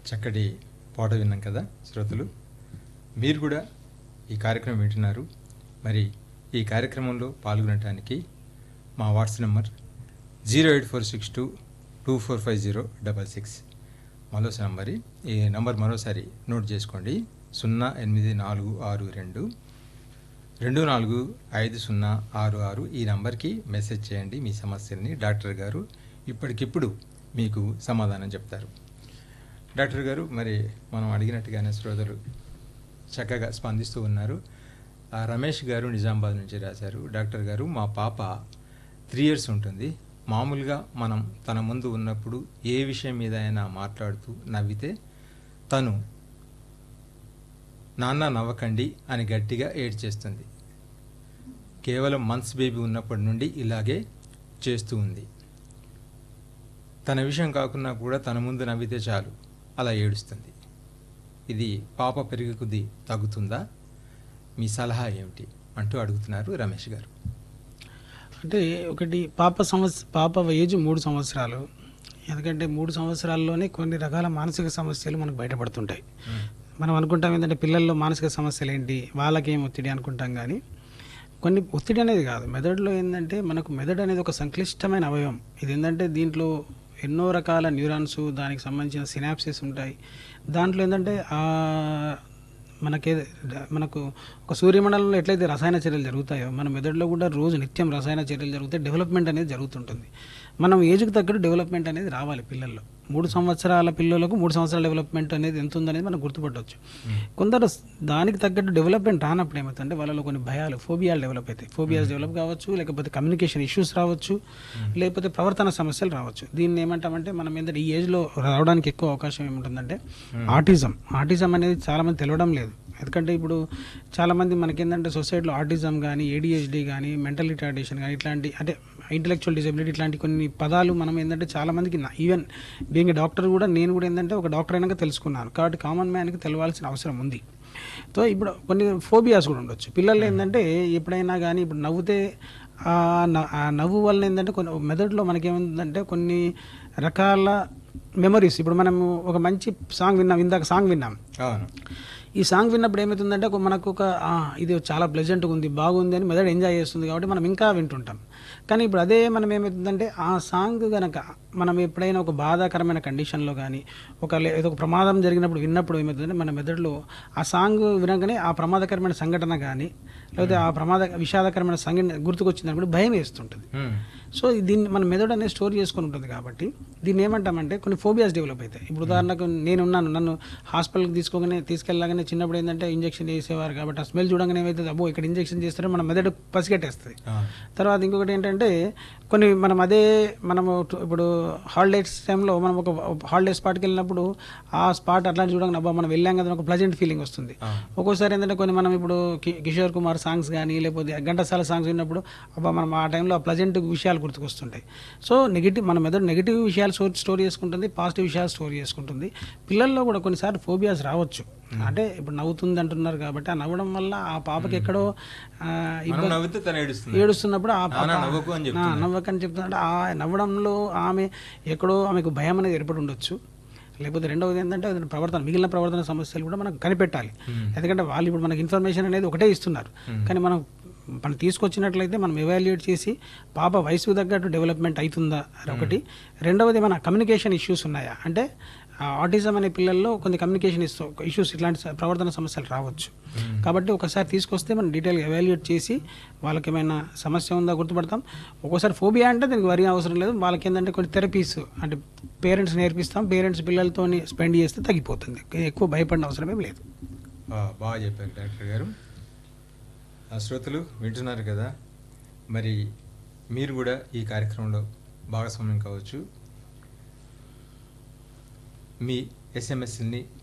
చక్కటి పాట విన్నాం కదా శ్రోతలు మీరు కూడా ఈ కార్యక్రమం వింటున్నారు మరి ఈ కార్యక్రమంలో పాల్గొనడానికి మా WhatsApp number zero eight four six two two four five zero double six మరోసారి నంబరి ఈ నంబర్ మరోసారి నోట్ చేసుకోండి సున్నా ఎనిమిది నాలుగు ఆరు రెండు రెండు నాలుగు ఐదు సున్నా ఆరు ఆరు ఈ నంబర్కి మెసేజ్ చేయండి మీ సమస్యల్ని డాక్టర్ గారు ఇప్పటికిప్పుడు మీకు సమాధానం చెప్తారు డాక్టర్ గారు మరి మనం అడిగినట్టుగానే శ్రోతలు చక్కగా స్పందిస్తూ ఉన్నారు ఆ రమేష్ గారు నిజామాబాద్ నుంచి రాశారు డాక్టర్ గారు మా పాప త్రీ ఇయర్స్ ఉంటుంది మామూలుగా మనం తన ముందు ఉన్నప్పుడు ఏ విషయం మీద అయినా మాట్లాడుతూ నవ్వితే తను నాన్న నవ్వకండి అని గట్టిగా ఏడ్చేస్తుంది కేవలం మంత్స్ బేబీ ఉన్నప్పటి నుండి ఇలాగే చేస్తూ ఉంది తన విషయం కాకున్నా కూడా తన ముందు నవ్వితే చాలు అలా ఏడుస్తుంది ఇది పాప పెరిగే కొద్దీ తగ్గుతుందా మీ సలహా ఏమిటి అంటూ అడుగుతున్నారు రమేష్ గారు అంటే ఒకటి పాప సంవత్స పాప ఏజ్ మూడు సంవత్సరాలు ఎందుకంటే మూడు సంవత్సరాల్లోనే కొన్ని రకాల మానసిక సమస్యలు మనకు బయటపడుతుంటాయి మనం అనుకుంటాం ఏంటంటే పిల్లల్లో మానసిక సమస్యలు ఏంటి వాళ్ళకేం ఒత్తిడి అనుకుంటాం కానీ కొన్ని ఒత్తిడి అనేది కాదు మెదడులో ఏంటంటే మనకు మెదడు అనేది ఒక సంక్లిష్టమైన అవయవం ఇది ఏంటంటే దీంట్లో ఎన్నో రకాల న్యూరాన్స్ దానికి సంబంధించిన సినాప్సిస్ ఉంటాయి దాంట్లో ఏంటంటే ఆ మనకే మనకు ఒక సూర్యమండలంలో ఎట్లయితే రసాయన చర్యలు జరుగుతాయో మన మెదడులో కూడా రోజు నిత్యం రసాయన చర్యలు జరుగుతాయి డెవలప్మెంట్ అనేది జరుగుతుంటుంది మనం ఏజ్కి తగ్గట్టు డెవలప్మెంట్ అనేది రావాలి పిల్లల్లో మూడు సంవత్సరాల పిల్లలకు మూడు సంవత్సరాల డెవలప్మెంట్ అనేది ఎంత ఉందనేది మనం గుర్తుపట్టవచ్చు కొందరు దానికి తగ్గట్టు డెవలప్మెంట్ రానప్పుడు ఏమవుతుందంటే వాళ్ళలో కొన్ని భయాలు ఫోబియాలు డెవలప్ అవుతాయి ఫోబియాస్ డెవలప్ కావచ్చు లేకపోతే కమ్యూనికేషన్ ఇష్యూస్ రావచ్చు లేకపోతే ప్రవర్తన సమస్యలు రావచ్చు దీన్ని ఏమంటామంటే మనం ఏంటంటే ఈ ఏజ్లో రావడానికి ఎక్కువ అవకాశం ఏముంటుందంటే ఆటిజం ఆటిజం అనేది చాలామంది తెలియడం లేదు ఎందుకంటే ఇప్పుడు చాలామంది మనకేంటంటే సొసైటీలో ఆటిజం కానీ ఏడిహెచ్డి కానీ మెంటల్ రిటార్డేషన్ కానీ ఇట్లాంటి అంటే ఇంటలెక్చువల్ డిసబిలిటీ ఇట్లాంటి కొన్ని పదాలు మనం ఏంటంటే చాలామందికి ఈవెన్ బీయింగ్ డాక్టర్ కూడా నేను కూడా ఏంటంటే ఒక డాక్టర్ అయినాక తెలుసుకున్నాను కాబట్టి కామన్ మ్యాన్కి తెలవాల్సిన అవసరం ఉంది సో ఇప్పుడు కొన్ని ఫోబియాస్ కూడా ఉండొచ్చు పిల్లలు ఏంటంటే ఎప్పుడైనా కానీ ఇప్పుడు నవ్వుతే ఆ న- ఆ నవ్వు వల్ల ఏంటంటే కొన్ని మెదడులో మనకేముందంటే కొన్ని రకాల మెమరీస్ ఇప్పుడు మనము ఒక మంచి సాంగ్ విన్నాం ఇందాక సాంగ్ విన్నాం అవును ఈ సాంగ్ విన్నప్పుడు ఏమవుతుందంటే ఒక మనకు ఒక "ఆ, ఇది చాలా ప్లెజెంట్గా ఉంది బాగుంది అని మెదడు ఎంజాయ్ చేస్తుంది కాబట్టి మనం ఇంకా వింటుంటాం కానీ ఇప్పుడు అదే మనం ఏమవుతుందంటే ఆ సాంగ్ గనక మనం ఎప్పుడైనా ఒక బాధాకరమైన కండిషన్లో కానీ ఒక లే- ఏదో ఒక ప్రమాదం జరిగినప్పుడు విన్నప్పుడు ఏమవుతుందంటే మన మెదడులో ఆ సాంగ్ వినగానే ఆ ప్రమాదకరమైన సంఘటన కానీ లేకపోతే ఆ ప్రమాద విషాదకరమైన సంఘటన గుర్తుకొచ్చిందన్నప్పుడు భయం వేస్తుంటుంది మ్మ్. సో దీన్ని మన మెదడు అనేది స్టోర్ చేసుకొని ఉంటుంది కాబట్టి దీన్ని ఏమంటామంటే కొన్ని ఫోబియాస్ డెవలప్ అవుతాయి ఇప్పుడు ఉదాహరణకు నేనున్నాను నన్ను హాస్పిటల్కి తీసుకోగానే తీసుకెళ్ళగానే చిన్నప్పుడు ఏంటంటే ఇంజెక్షన్ చేసేవారు కాబట్టి ఆ స్మెల్ చూడగానే ఏమైతుంది అబ్బో ఇక్కడ ఇంజెక్షన్ చేస్తారో మన మెదడు పసిగట్టేస్తుంది అవును. తర్వాత ఇంకొకటి ఏంటంటే కొన్ని మనం అదే మనము టు- ఇప్పుడు హాలిడేస్ టైంలో మనం ఒక హాలిడే స్పాట్కి వెళ్ళినప్పుడు ఆ స్పాట్ అట్లాంటి చూడగానే అబ్బా మనం వెళ్ళాం కదా అని ఒక ప్లజెంట్ ఫీలింగ్ వస్తుంది అవును. ఒక్కోసారి ఏంటంటే కొన్ని మనం ఇప్పుడు కి- కిషోర్ కుమార్ సాంగ్స్ కానీ లేకపోతే ఘంటసాల సాంగ్స్ విన్నప్పుడు అబ్బా మనం ఆ టైంలో ఆ ప్లజెంట్ విషయాలు గుర్తుకొస్తుంటాయి సో నెగిటివ్ మన మెదడు నెగిటివ్ విషయాలు స్టోర్ స్టోర్ చేసుకుంటుంది పాజిటివ్ విషయాలు స్టోర్ చేసుకుంటుంది పిల్లల్లో కూడా కొన్నిసార్లు ఫోబియాస్ రావచ్చు అంటే ఇప్పుడు నవ్వుతుంది అంటున్నారు కాబట్టి ఆ నవ్వడం వల్ల ఆ పాపకి ఎక్కడో ఆ, మనం ఇబ్బంది నవ్వితే తను ఏడుస్తుంది ఏడుస్తున్నప్పుడు ఆ పాప నాన్న నవ్వకు అని ఆ, చెప్తున్నాడు. నవ్వకని చెప్తున్నాడు ఆ నవ్వడంలో ఆమె ఎక్కడో ఆమెకు భయం అనేది ఏర్పడి ఉండొచ్చు లేకపోతే రెండవది ఏంటంటే అది ప్రవర్తన మిగిలిన ప్రవర్తన సమస్యలు కూడా మనం కనిపెట్టాలి ఎందుకంటే వాళ్ళు ఇప్పుడు మనకి ఇన్ఫర్మేషన్ అనేది ఒకటే ఇస్తున్నారు కానీ మనం మనం తీసుకొచ్చినట్లయితే మనం ఎవాల్యుయేట్ చేసి పాప వయసుకు తగ్గట్టు డెవలప్మెంట్ అవుతుందా అని ఒకటి రెండవది మన కమ్యూనికేషన్ ఇష్యూస్ ఉన్నాయా అంటే ఆటిజం అనే పిల్లల్లో కొన్ని కమ్యూనికేషన్ ఇష్యూస్ ఇట్లాంటి స- ప్రవర్తన సమస్యలు రావచ్చు కాబట్టి ఒకసారి తీసుకొస్తే మనం డీటెయిల్గా ఎవాల్యుయేట్ చేసి వాళ్ళకి ఏమైనా సమస్య ఉందా గుర్తుపడతాం ఒక్కోసారి ఫోబియా అంటే దీనికి వరి అవసరం లేదు వాళ్ళకి ఏంటంటే కొన్ని థెరపీస్ అంటే పేరెంట్స్ నేర్పిస్తాం పేరెంట్స్ పిల్లలతో స్పెండ్ చేస్తే తగ్గిపోతుంది ఎక్కువ భయపడిన అవసరం ఏం లేదు ఆ, బాగా చెప్పారు డాక్టర్ గారు ఆ శ్రోతలు వింటున్నారు కదా మరి మీరు కూడా ఈ కార్యక్రమంలో భాగస్వామ్యం కావచ్చు మీ ఎస్ఎంఎస్ని